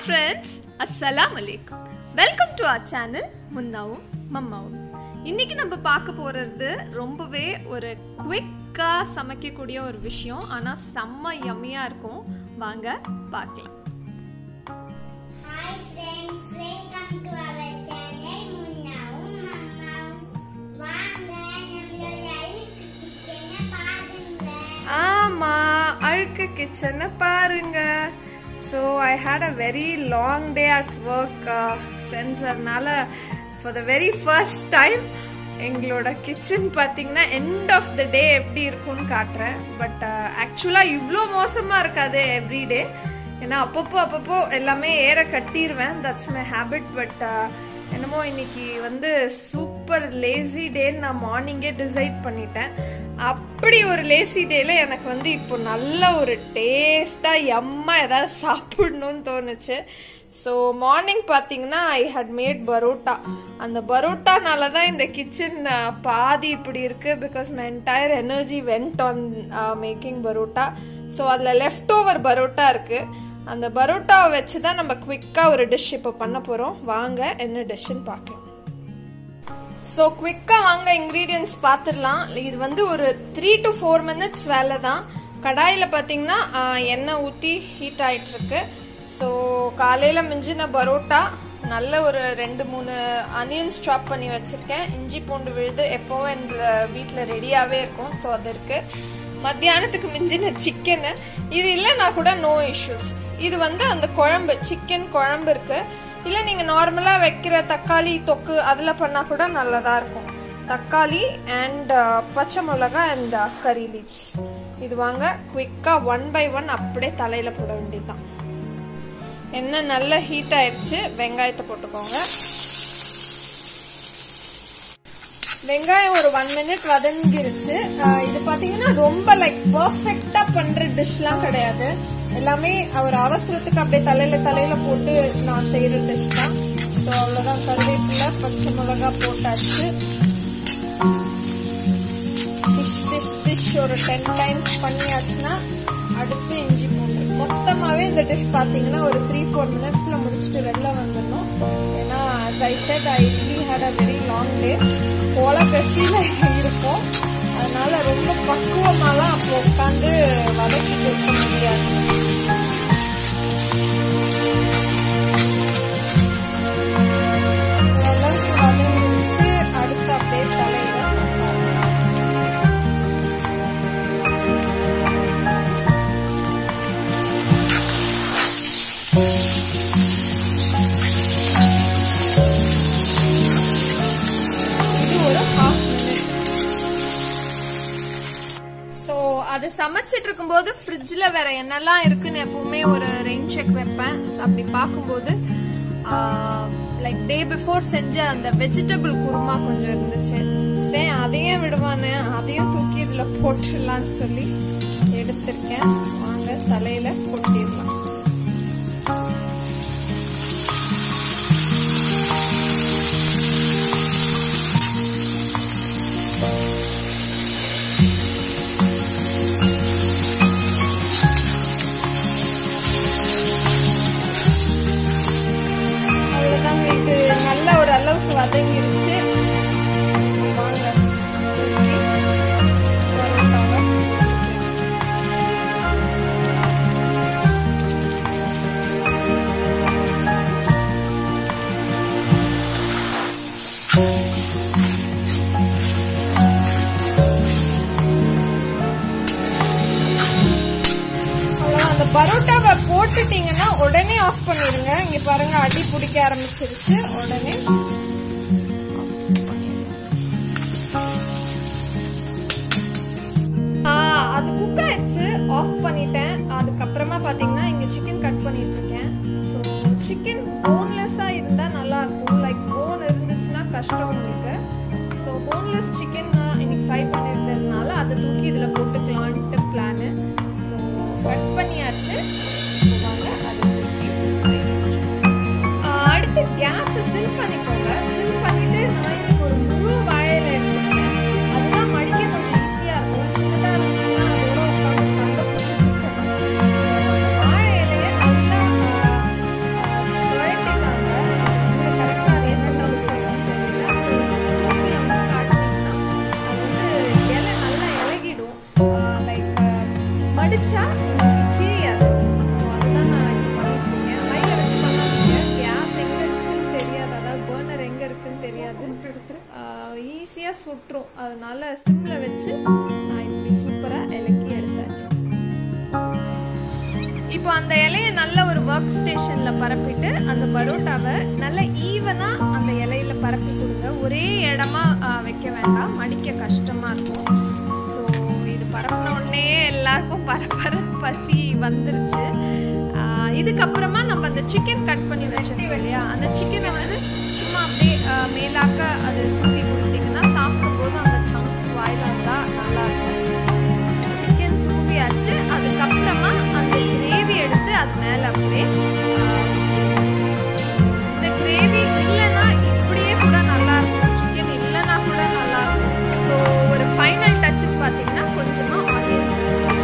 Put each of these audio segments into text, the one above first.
Friends அஸ்ஸலாம் அலைக்கும் welcome to our channel முன்னாவும் மம்மாவும் இன்னைக்கு நம்ம பார்க்க போகிறது ரொம்பவே ஒரு குவிக்காக சமைக்கக்கூடிய ஒரு விஷயம் ஆனால் செம்ம யம்மியாக இருக்கும் வாங்க பார்க்கலாம் Hi friends, welcome to our channel முன்னாவும் மம்மாவும் வாங்க நம்மளோட அழுக்கு கிச்சனை பாருங்க ஆமாம் அழுக்கு கிச்சனை பாருங்க so I hate a very long day at work friends அதனால for the very first time எங்களோட கிச்சன் பார்த்தீங்கன்னா எண்ட் ஆஃப் த டே எப்படி இருக்கும்னு காட்டுறேன் பட் ஆக்சுவலாக இவ்வளோ மோசமாக இருக்காது எவ்ரி டே ஏன்னா அப்பப்போ அப்பப்போ எல்லாமே ஏற கட்டிடுவேன் தட்ஸ் மை ஹேபிட் பட் என்னமோ இன்னைக்கு வந்து சூப்பர் லேசி டேன்னு நான் மார்னிங்கே டிசைட் பண்ணிட்டேன் அப்படி ஒரு லேசி டேல எனக்கு வந்து இப்போ நல்ல ஒரு டேஸ்டா எம்மா ஏதாவது சாப்பிடணும்னு தோணுச்சு ஸோ மார்னிங் பார்த்தீங்கன்னா ஐ ஹட் மேட் பரோட்டா அந்த பரோட்டானால தான் இந்த கிச்சன் பாதி இப்படி இருக்கு because my entire energy went on making parotta so அதில் லெஃப்ட் ஓவர் பரோட்டா இருக்கு அந்த பரோட்டாவை வச்சு தான் நம்ம குவிக்காக ஒரு டிஷ் இப்போ பண்ண போகிறோம் வாங்க என்ன டிஷ்ஷுன்னு பார்க்கலாம் ஸோ குவிக்காக வாங்க இன்க்ரீடியன்ஸ் பார்த்துடலாம் இது வந்து ஒரு த்ரீ டு ஃபோர் மினிட்ஸ் வேலை தான் கடாயில் பார்த்தீங்கன்னா ஆஹ், எண்ணெய் ஊற்றி ஹீட் ஆயிட்டு இருக்கு ஸோ காலையில் மிஞ்சின பரோட்டா நல்ல ஒரு ரெண்டு மூணு அனியன்ஸ் சாப் பண்ணி வச்சுருக்கேன் இஞ்சி பூண்டு விழுது எப்போவும் எங்கள் வீட்டில் ரெடியாகவே இருக்கும் ஸோ அது இருக்குது மத்தியானத்துக்கு மிஞ்சின சிக்கனு இது இல்லைன்னா கூட நோ இஷ்யூஸ் இது வந்து அந்த குழம்பு சிக்கன் குழம்பு இருக்கு இல்லை நீங்கள் நார்மலாக வைக்கிற தக்காளி தொக்கு அதில் பண்ணால் கூட நல்லதாக இருக்கும் தக்காளி அண்ட் பச்சை மிளகா அண்ட் கறி லீவ்ஸ் இது வாங்க குவிக்காக ஒன் பை ஒன் அப்படியே தலையில் போட வேண்டியதுதான் எண்ணெய் நல்லா ஹீட் ஆயிடுச்சு வெங்காயத்தை போட்டுக்கோங்க வெங்காயம் ஒரு ஒன் மினிட் வதங்கிருச்சு ஆஹ் இது பாத்தீங்கன்னா ரொம்ப லைக் பர்ஃபெக்டா பண்ற டிஷ்லாம் கிடையாது எல்லாமே ஒரு அவசரத்துக்கு அப்படியே தலையில தலையில போட்டு நான் செய்யற டிஷ் தான் ஸோ அவ்வளோதான் கருவேப்பிலை பச்சை மிளகா போட்டாச்சு டிஷ் டிஷ் டிஷ் ஒரு டென் டைம்ஸ் பண்ணியாச்சுன்னா அடுத்து இஞ்சி பூண்டு மொத்தமாகவே இந்த டிஷ் பார்த்தீங்கன்னா ஒரு த்ரீ ஃபோர் மினிட்ஸில் முடிச்சுட்டு வெளில வந்துடணும் ஏன்னா as I said I really had a very long day போல பெஸ்டியில் இருக்கும் அதனால ரொம்ப பக்குவமாலாம் அப்போ உட்காந்து வதக்கிட்டு இருக்க முடியாது ஓரளவுக்கு வதங்கிருச்சு அடுத்து அப்படியே தலையில உட்காருங்க. இது ஒரு ஹாஃப் மினிட் ஸோ அது சமைச்சிட்டு இருக்கும்போது ஃப்ரிட்ஜில் வேற என்னெல்லாம் இருக்குன்னு எப்பவுமே ஒரு ரெயின் செக் வைப்பேன் அப்படி பார்க்கும்போது லைக் டே பிஃபோர் செஞ்ச அந்த வெஜிடபிள் குருமா கொஞ்சம் இருந்துச்சு சரி அதையும் விடுவானே அதையும் தூக்கி இதில் போட்டுடலான்னு சொல்லி எடுத்திருக்கேன் வாங்க தலையில கொட்டிடலாம் அவ்வளோதாங்க இது நல்ல ஒரு அளவுக்கு வதங்கிருச்சு வாங்க ஊத்தி பரோட்டாவை அவ்வளவுதான். அந்த பரோட்டாவை போட்டுட்டீங்கன்னா உடனே ஆஃப் பண்ணிடுங்க இங்க பாருங்க அடி பிடிக்க ஆரம்பிச்சிருச்சு உடனே ஆ, அது குக் ஆயிடுச்சு ஆஃப் பண்ணிட்டேன் அதுக்கப்புறமா பாத்தீங்கன்னா இங்க சிக்கன் கட் பண்ணிட்டு இருக்கேன் ஸோ சிக்கன் போன்லெஸ்ஸா இருந்தா நல்லா இருக்கும் லைக் போன் இருந்துச்சுன்னா கஷ்டம் உங்களுக்கு ஸோ போன்லெஸ் சிக்கன் நான் இன்னைக்கு ஃப்ரை பண்ணியிருந்ததுனால அதை தூக்கி இதுல போட்டுக்கலான்ட்டு பிளானு ஸோ கட் பண்ணியாச்சு இப்போ வாங்க அதை தூக்கி side ல வச்சுக்கோங்க. ஆ, அடுத்து கேஸை சிம் பண்ணிக்கோங்க சிம் பண்ணிட்டு நான் இன்னைக்கு ஒரு முழு வாழையில எடுத்துருக்கேன் அதுதான் மடிக்க கொஞ்சம் ஈஸியா இருக்கும் சின்னதா இருந்துச்சுன்னா அதோட உட்காந்து சண்டை போட்டுட்டு இருக்கணும். So, அந்த வாழை இலையை நல்லா அதனால சிம்ல வச்சு நான் இப்படி சூப்பராக இலக்கி எடுத்தாச்சு இப்போ அந்த இலையை நல்ல ஒரு ஒர்க் ஸ்டேஷன்ல பரப்பிட்டு அந்த பரோட்டாவை நல்ல ஈவனா அந்த இலையில பரப்பி கொடுங்க ஒரே இடமா ஆ, வைக்க வேண்டாம் மடிக்க கஷ்டமா இருக்கும் ஸோ இது பரப்பின உடனே எல்லாருக்கும் பரபரன்னு பசி வந்துருச்சு ஆ, இதுக்கப்புறமா நம்ம அந்த சிக்கன் கட் பண்ணி வச்சிருக்கோம் இல்லையா அந்த சிக்கனை வந்து சும்மா அப்படியே ஆ, மேலாக்க அது தூவி கொடுத்தீங்கன்னா சாப்பிடும்போது அந்த சங்க்ஸ் வாயில வந்தா நல்லா இருக்கும் சிக்கன் தூவியாச்சு அதுக்கப்புறமா அந்த கிரேவி எடுத்து அது மேலே அப்படியே ஆஹ், இந்த கிரேவி இல்லைன்னா இப்படியே கூட நல்லா இருக்கும் சிக்கன் இல்லைன்னா கூட நல்லா இருக்கும் ஸோ ஒரு ஃபைனல் டச்சுக்கு பார்த்தீங்கன்னா கொஞ்சமாக ஆனியன்ஸ்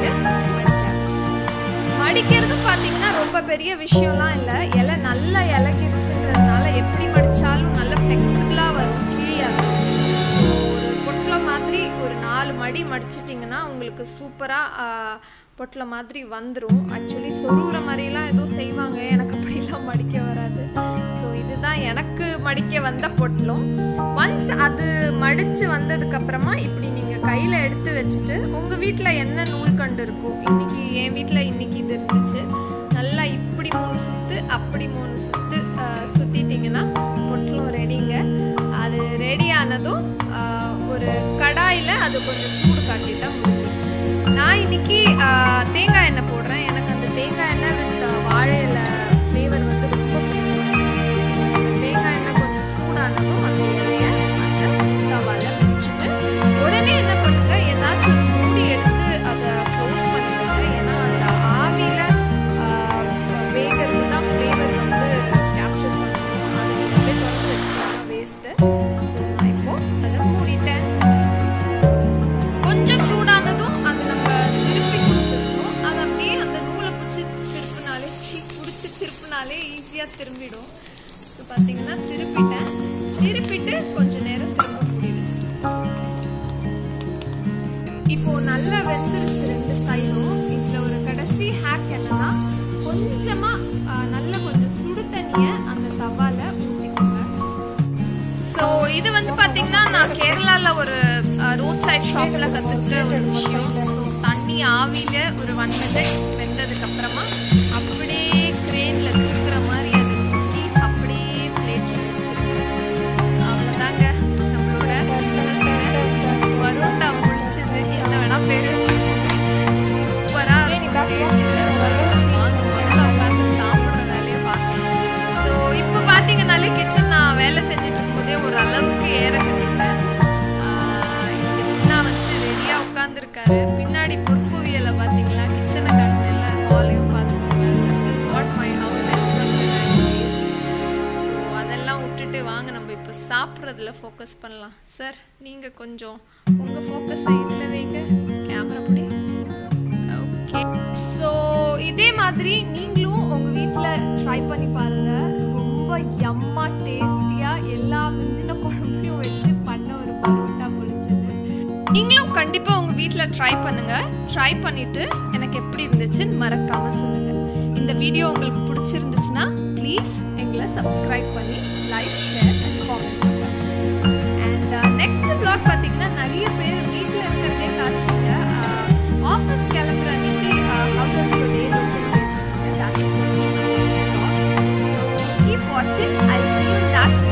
மடிக்கிறது பார்த்தீங்கன்னா ரொம்ப பெரிய விஷயம்லாம் இல்லை இலை நல்லா இலகிருச்சுன்றதுனால எப்படி மடிச்சாலும் நல்ல ஃப்ளெக்சிபிளாக வரும் கிழியாது ஸோ ஒரு பொட்டலம் மாதிரி ஒரு நாலு மடி மடிச்சிட்டிங்கன்னா உங்களுக்கு சூப்பராக பொட்டல மாதிரி வந்துடும் ஆக்சுவலி சொருகிற மாதிரிலாம் ஏதோ செய்வாங்க எனக்கு அப்படிலாம் மடிக்க வராது ஸோ இதுதான் எனக்கு மடிக்க வந்த பொட்டலம் ஒன்ஸ் அது மடித்து வந்ததுக்கப்புறமா இப்படி நீங்கள் கையில் எடுத்து வச்சுட்டு உங்கள் வீட்டில் என்ன நூல் கண்டு இருக்கோ இன்னைக்கு என் வீட்டில் இன்னைக்கு இது இருந்துச்சு நல்லா இப்படி மூணு சுத்து அப்படி மூணு சுத்து அஹ், சுத்திட்டிங்கன்னா பொட்டலம் ரெடிங்க அது ரெடி ஆனதும் ஆஹ், ஒரு கடாயில் அது கொஞ்சம் சூடு காட்டிட்டா முடிஞ்சிருச்சு நான் இன்னைக்கு ஆஹ், தேங்காய் எண்ணெய் போடுறேன் எனக்கு அந்த தேங்காய் எண்ணெய் வித் வாழை இலை ஃப்ளேவர் வந்து ரொம்ப பிடிக்கும் So, அந்த தேங்காய் எண்ணெய் கொஞ்சம் சூடானதும் அந்த இலைய அந்த தவால வச்சுட்டு உடனே என்ன பண்ணுங்க ஏதாச்சும் ஒரு மூடி எடுத்து அதை க்ளோஸ் பண்ணிடுங்க ஏன்னா அந்த ஆவியில் வேகிறது தான் ஃப்ளேவர் வந்து கேப்சர் பண்ணணும் அது நீங்க அப்படியே திறந்து வச்சுட்டாங்க வேஸ்ட்டு ஸோ நான் இப்போ அதை மூடிட்டேன் கொஞ்சம் சூடானதும் அது நம்ம திருப்பி கொடுத்துருக்கணும் அது அப்படியே அந்த நூலை பிடிச்சி திருப்பினாலே சீ பிடிச்சி திருப்பினாலே ஈஸியாக திரும்பிடும் ஸோ பார்த்தீங்கன்னா திருப்பிட்டேன் திருப்பிட்டு கொஞ்ச நேரம் திரும்ப மூடி வச்சிருக்கேன் இப்போ நல்லா வெந்துருச்சு ரெண்டு சைடும் இதுல ஒரு கடைசி ஹேக் என்னன்னா கொஞ்சமா ஆ, நல்ல கொஞ்சம் சுடு தண்ணிய அந்த தவால ஊத்திக்கோங்க ஸோ இது வந்து பாத்தீங்கன்னா நான் கேரளால ஒரு ரோட் சைட் ஷாப்ல கத்துக்கிட்ட ஒரு விஷயம் ஸோ தண்ணி ஆவியில ஒரு ஒன் மினிட் வெந்ததுக்கு அப்புறமா அப்படியே கிரேன்ல தூக்குற மாதிரி அதை தூக்கி அப்படியே பிளேட்ல வச்சிருக்கேன் அவ்வளோதாங்க நம்மளோட சுட சுட பரோட்டா முடிச்சது என்ன வேணா பேர் வச்சுக்கோங்க சூப்பரா வாங்க முதல்ல உட்காந்து சாப்பிடுற வேலையை பார்க்கலாம் ஸோ இப்போ பார்த்தீங்கன்னாலே கிச்சன் நான் வேலை செஞ்சுட்டு இருக்கும்போதே ஒரு அளவுக்கு ஏற கட்டுட்டேன் நான் வந்து ரெடியாக உட்காந்துருக்காரு பின்னாடி பொற்குவியலை பார்த்தீங்களா கிச்சனை காட்டினேன்ல ஹாலையும் பார்த்துக்கோங்க this is what my house so அதெல்லாம் விட்டுட்டு வாங்க நம்ம இப்போ சாப்பிட்றதுல ஃபோக்கஸ் பண்ணலாம் சார் நீங்கள் கொஞ்சம் உங்கள் ஃபோக்கஸை இதில் வைங்க கேமரா முடி ஓகே ஸோ இதே மாதிரி நீங்களும் உங்கள் வீட்டில் ட்ரை பண்ணி பாருங்க ரொம்ப யம்மா டேஸ்டியாக எல்லா மிஞ்சின குழம்பையும் வச்சு பண்ண ஒரு பரோட்டா பொழிச்சது நீங்களும் கண்டிப்பாக உங்கள் வீட்டில் ட்ரை பண்ணுங்க ட்ரை பண்ணிட்டு எனக்கு எப்படி இருந்துச்சுன்னு மறக்காம சொல்லுங்க இந்த வீடியோ உங்களுக்கு பிடிச்சிருந்துச்சுன்னா ப்ளீஸ் எங்களை சப்ஸ்கிரைப் பண்ணி like share and comment and next vlog பார்த்தீங்கன்னா நிறைய பேர் வீட்டில் இருக்கிறதே காய்ச்சிங்க ஆஃபீஸ் கிளம்புற அன்னைக்கு how does your day look that is so keep வாட்சிங் I see you in that